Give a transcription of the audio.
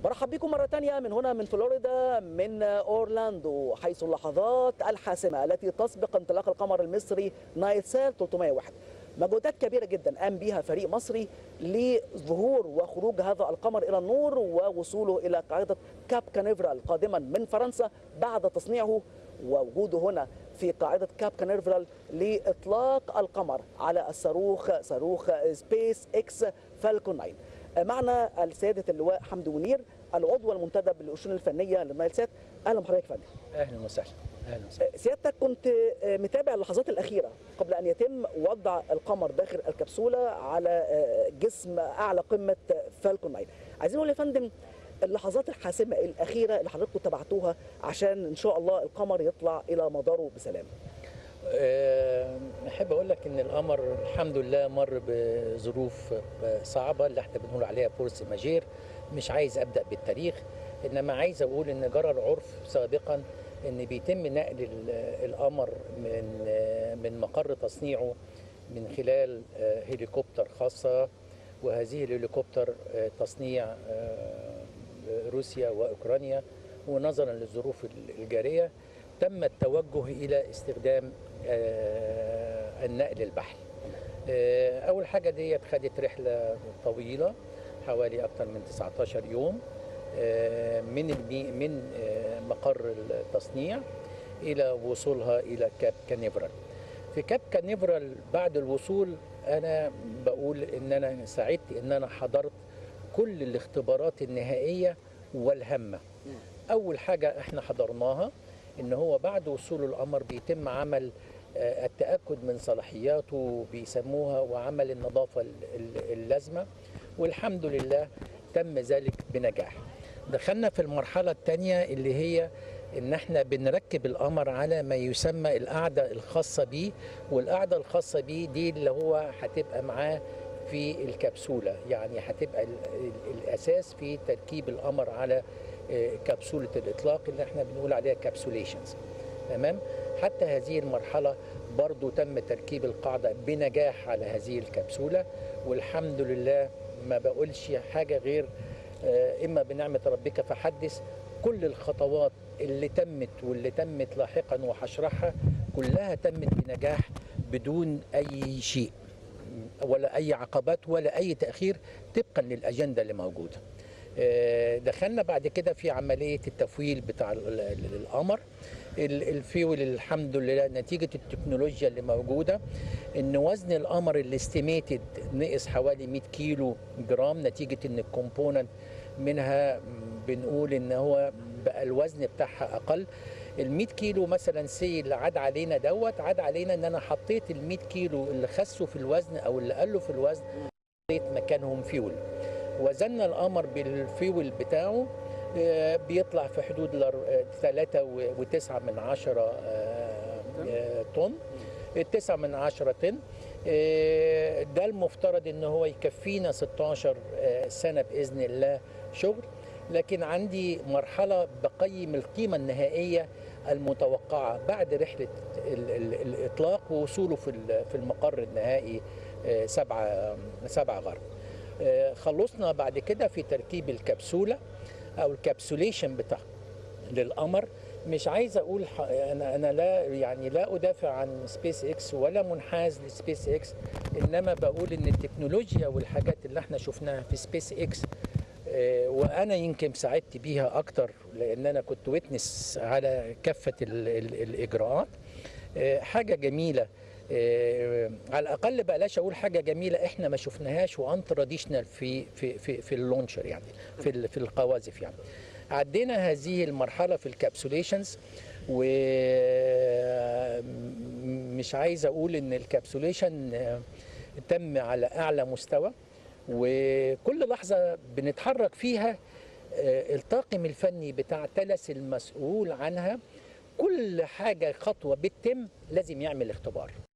برحب بكم مرة تانية من هنا من فلوريدا من أورلاندو حيث اللحظات الحاسمة التي تسبق انطلاق القمر المصري نايل سات 301 مجهودات كبيرة جدا قام بها فريق مصري لظهور وخروج هذا القمر إلى النور ووصوله إلى قاعدة كاب كانيفرال قادما من فرنسا بعد تصنيعه ووجوده هنا في قاعدة كاب كانيفرال لإطلاق القمر على الصاروخ صاروخ سبيس إكس فالكون 9 معنا السيدة اللواء حمدي منير العضو المنتدب للأشؤون الفنية للنايل سات أهلا بحضرتك يا فندم اهلا وسهلا اهلا وسهلا سيادتك كنت متابع اللحظات الأخيرة قبل أن يتم وضع القمر داخل الكبسولة على جسم أعلى قمة فالكون 9 عايزين نقول يا فندم اللحظات الحاسمة الأخيرة اللي حضراتكم تبعتوها عشان إن شاء الله القمر يطلع إلى مداره بسلام أه، احب اقول لك ان القمر الحمد لله مر بظروف صعبه اللي احنا بنقول عليها فورس ماجير مش عايز ابدا بالتاريخ انما عايز اقول ان جرى العرف سابقا ان بيتم نقل ال- القمر من من مقر تصنيعه من خلال آه، هليكوبتر خاصه وهذه الهليكوبتر آه، تصنيع آه، روسيا واوكرانيا ونظرا للظروف الجاريه تم التوجه الى استخدام آه، النقل البحري آه، اول حاجه ديت خدت رحله طويله حوالي اكثر من 19 يوم آه، من المي من آه، مقر التصنيع الى وصولها الى كاب كانيفرال في كاب كانيفرال بعد الوصول انا بقول ان انا سعدت ان انا حضرت كل الاختبارات النهائيه والهامه اول حاجه احنا حضرناها ان هو بعد وصول القمر بيتم عمل آه، التاكد من صلاحياته بيسموها وعمل النظافه ال- ال- اللازمه والحمد لله تم ذلك بنجاح دخلنا في المرحله الثانيه اللي هي ان احنا بنركب القمر على ما يسمى القاعده الخاصه بيه والقاعده الخاصه بيه دي اللي هو هتبقى معاه في الكبسوله يعني هتبقى ال- ال- الاساس في تركيب القمر على آه، كبسوله الاطلاق اللي احنا بنقول عليها كابسوليشنز تمام حتى هذه المرحله برضو تم تركيب القاعده بنجاح على هذه الكبسوله والحمد لله ما بقولش حاجه غير آه، اما بنعمه ربك فحدث كل الخطوات اللي تمت واللي تمت لاحقا وهشرحها كلها تمت بنجاح بدون اي شيء ولا اي عقبات ولا اي تاخير طبقا للاجنده اللي موجوده آه، دخلنا بعد كده في عمليه التفويل بتاع ال- ال- القمر ال- الفيول الحمد لله نتيجه التكنولوجيا اللي موجوده ان وزن القمر الاستيميتد نقص حوالي 100 كيلو جرام نتيجه ان الكومبوننت منها بنقول ان هو بقى الوزن بتاعها اقل ال 100 كيلو مثلا سي اللي عاد علينا دوت عاد علينا ان انا حطيت ال 100 كيلو اللي خسوا في الوزن او اللي قلوا في الوزن حطيت مكانهم فيول وزننا القمر بالفيول بتاعه آه، بيطلع في حدود ثلاثة وتسعة من عشرة آه، آه، طن التسعة من عشرة طن آه، ده المفترض ان هو يكفينا 16 آه، سنة بإذن الله شغل لكن عندي مرحلة بقيم القيمة النهائية المتوقعة بعد رحلة ال- ال- الإطلاق ووصوله في ال- في المقر النهائي آه، سبعة سبعة غرب آه، خلصنا بعد كده في تركيب الكبسولة أو الكبسوليشن بتاع للقمر مش عايز اقول ح- انا انا لا يعني لا ادافع عن سبيس اكس ولا منحاز لسبيس اكس انما بقول ان التكنولوجيا والحاجات اللي احنا شفناها في سبيس اكس آه، وانا يمكن ساعدت بيها اكتر لان انا كنت ويتنس على كافه ال ال الاجراءات آه، حاجه جميله آه، على الاقل بلاش اقول حاجه جميله احنا ما شفناهاش وان تراديشنال في في في في اللونشر يعني في ال- في القواذف يعني عدينا هذه المرحله في الكابسوليشنز ومش عايز اقول ان الكابسوليشن آه، تم على اعلى مستوى وكل لحظه بنتحرك فيها آه، الطاقم الفني بتاع تلس المسؤول عنها كل حاجه خطوه بتتم لازم يعمل اختبار